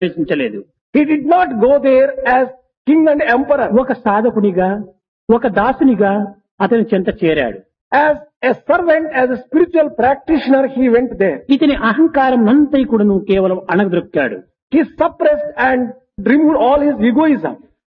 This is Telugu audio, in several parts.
ప్రవేశించలేదు He did not go there as king and emperor. ఒక సాధకునిగా ఒక దాసునిగా అతని చెంత చేరాడు As a servant, as a spiritual practitioner, he went there. ఇతని అహంకారం నంతై కూడాను కేవలం అణగదొక్కాడు He suppressed and removed all his egoism.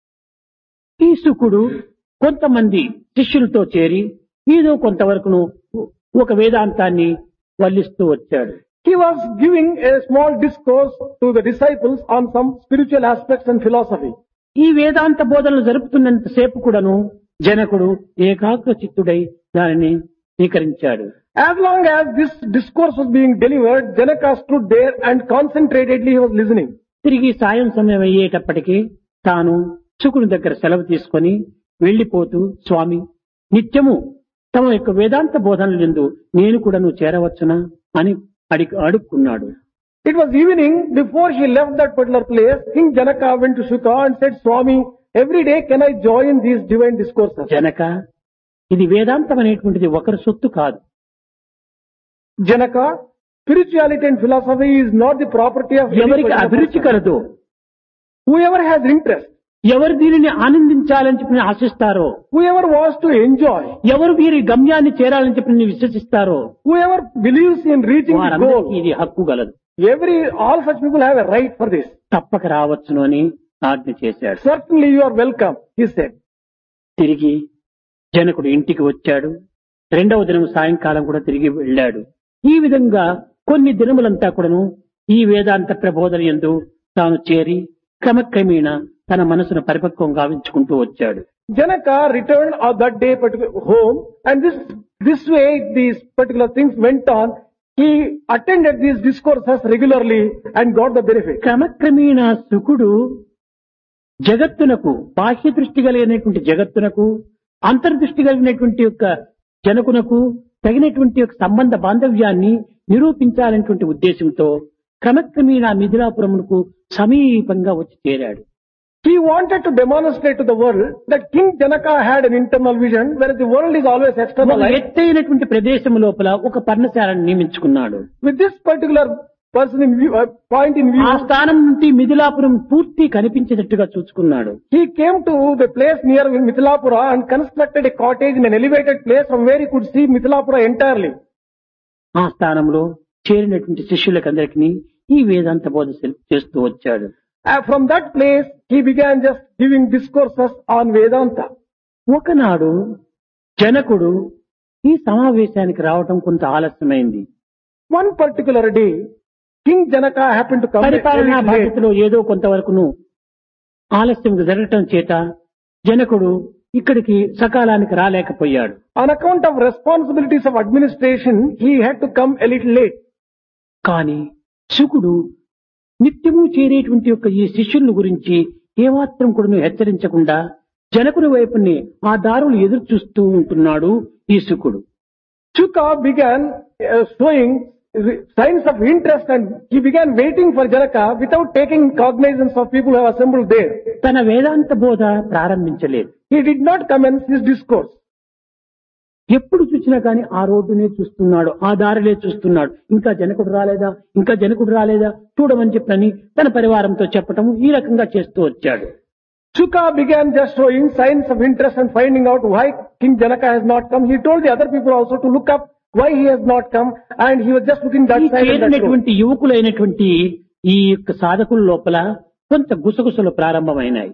ఈ శుకుడు కొంతమంది శిష్యులతో చేరి ఏదో కొంతవరకును ఒక వేదాంతాన్ని వల్లిస్తూ వచ్చాడు He was giving a small discourse to the disciples on some spiritual aspects and philosophy. ఈ వేదాంత బోధనలు జరుపుతున్నంత సేపు కూడాను జనకుడు ఏకాగ్ర చిత్తుడై దానిని స్వీకరించాడు As long as this discourse was being delivered, Janaka stood there and concentratedly he was listening. తిరిగి సాయం సమయం అయ్యేటప్పటికీ తాను శుకుని దగ్గర సెలవు తీసుకొని వెళ్లిపోతూ స్వామి నిత్యము తమ యొక్క వేదాంత బోధనలు ఎందు నేను కూడా నువ్వు చేరవచ్చునా అని అడిగి అడుక్కున్నాడు It was evening before he left that particular place. King Janaka went to Shuka and said, Swami, every day can I join these divine discourses? Janaka ఇది వేదాంతం అనేటువంటిది ఒకరి సొత్తు కాదు Janaka, spirituality and philosophy is not the property of any ఎవరికి particular అభిరుచి person. కలదో Whoever has interest, ఎవరు దీనిని ఆనందించాలని చెప్పి ఆశిస్తారో whoever wants to enjoy, ఎవరు వీరి గమ్యాన్ని చేరాలని చెప్పి విశ్వసిస్తారో whoever believes in reaching the వారందరికీ goal, ఇది హక్కు గలదు every, all such people have a right for this. తప్పక రావచ్చును అని ఆజ్ఞ చేశాడు Certainly you are welcome, he said. తిరిగి జనకుడు ఇంటికి వచ్చాడు రెండవ దినం సాయంకాలం కూడా తిరిగి వెళ్ళాడు ఈ విధంగా కొన్ని దినములంతా కూడాను ఈ వేదాంత ప్రబోధన ఎందు తాను చేరి క్రమక్రమేణా తన మనసును పరిపక్వం గావించుకుంటూ వచ్చాడు Janaka returned on that day particular home and this, this way these particular things went on. He attended these discourses regularly and got the benefit. క్రమక్రమేణా సుకుడు జగత్తునకు బాహ్య దృష్టి కలిగినటువంటి జగత్తునకు అంతర్దృష్టి కలిగినటువంటి యొక్క జనకునకు తగినటువంటి యొక్క సంబంధ బాంధవ్యాన్ని నిరూపించాలనేటువంటి ఉద్దేశంతో క్రమక్రమేణా మిథిలాపురమునకు సమీపంగా వచ్చి చేరాడు He wanted to demonstrate to the world that King Janaka had an internal vision whereas the world is always ఒక externalized. ఎత్తైనటువంటి ప్రదేశం లోపల ఒక పర్ణశాలను నియమించుకున్నాడు With this particular person in view, uh, point in view, ఆ స్థానం నుండి మిథిలాపురం పూర్తి కనిపించేటట్టుగా చూసుకున్నాడు he came to the place near Mithilapura and constructed a cottage in an elevated place from where he could see Mithilapura entirely. ఆ స్థానంలో చేరినటువంటి శిష్యులకందరికీ ఈ వేదాంత బోధ చేస్తూ వచ్చాడు Uh, from that place, he began just giving discourses on Vedanta. ఒకనాడు జనకుడు ఈ సమావేశానికి రావటం కొంత ఆలస్యమైంది One particular day, King Janaka happened to come a పరిపాలనా little late. బాధ్యతలో ఏదో కొంతవరకును ఆలస్యం జరగటం చేత జనకుడు ఇక్కడికి సకాలానికి రాలేకపోయాడు On account of responsibilities of administration, he had to come a little late. కాని శుకుడు నిత్యము చేరేటువంటి యొక్క ఈ శిష్యుల గురించి ఏమాత్రం కూడా హెచ్చరించకుండా జనకుని వైపుని ఆ దారులు ఎదురు చూస్తూ ఉంటున్నాడు ఈ శుకుడు Chuka began uh, showing signs of interest and he began waiting for Janaka without taking cognizance of people who have assembled there. తన వేదాంత బోధ ప్రారంభించలేదు He did not commence his discourse. ఎప్పుడు చూసినా కానీ ఆ రోడ్డునే చూస్తున్నాడు ఆ దారిలే చూస్తున్నాడు ఇంకా జనకుడు రాలేదా ఇంకా జనకుడు రాలేదా చూడమని చెప్పని తన పరివారంతో చెప్పటము ఈ రకంగా చేస్తూ వచ్చాడు Chuka began just showing signs of interest and finding out why King Janaka has not come. He told the other people also to look up why he has not come and he was just looking that ఈ side and that road. చేరినటువంటి యువకులైనటువంటి ఈ యొక్క సాధకుల లోపల కొంత గుసగుసలు ప్రారంభమైనాయి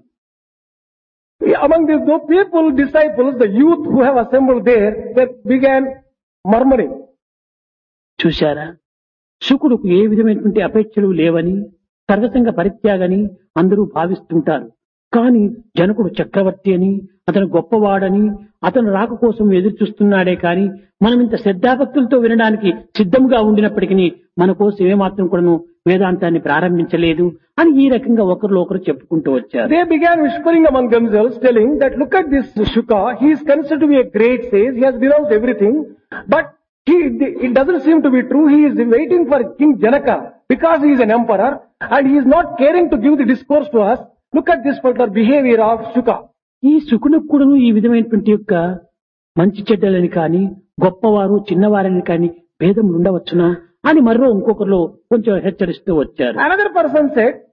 Among the those people, disciples, the youth who have assembled there, they began murmuring. చూశారా శుకుడుకు ఏ విధమైనటువంటి అపేక్షలు లేవని సర్వసంగ పరిత్యాగని అందరూ భావిస్తుంటారు కానీ జనకుడు చక్రవర్తి అని అతను గొప్పవాడని అతను రాక కోసం ఎదురు చూస్తున్నాడే కానీ మనం ఇంత శ్రద్ధాభక్తులతో వినడానికి సిద్ధంగా ఉండినప్పటికీ మన కోసం ఏమాత్రం కూడాను వేదాంతాన్ని ప్రారంభించలేదు అని ఈ రకంగా ఒకరిలో ఒకరు చెప్పుకుంటూ వచ్చారు They began whispering among themselves, telling that look at this Shuka, he is considered to be a great sage, he has denounced everything, but he, it doesn't seem to be true, he is waiting for King Janaka because he is an emperor and he is not caring to give the discourse to us. Look at this particular behavior of Shuka. ఈ శుకునకు కూడాను ఈ విధమైనటువంటి యొక్క మంచి చెడ్డలని కానీ గొప్పవారు చిన్నవారని కానీ భేదములు ఉండవచ్చునా అని మరో ఇంకొకరు కొంచెం హెచ్చరిస్తూ వచ్చారు Another person said,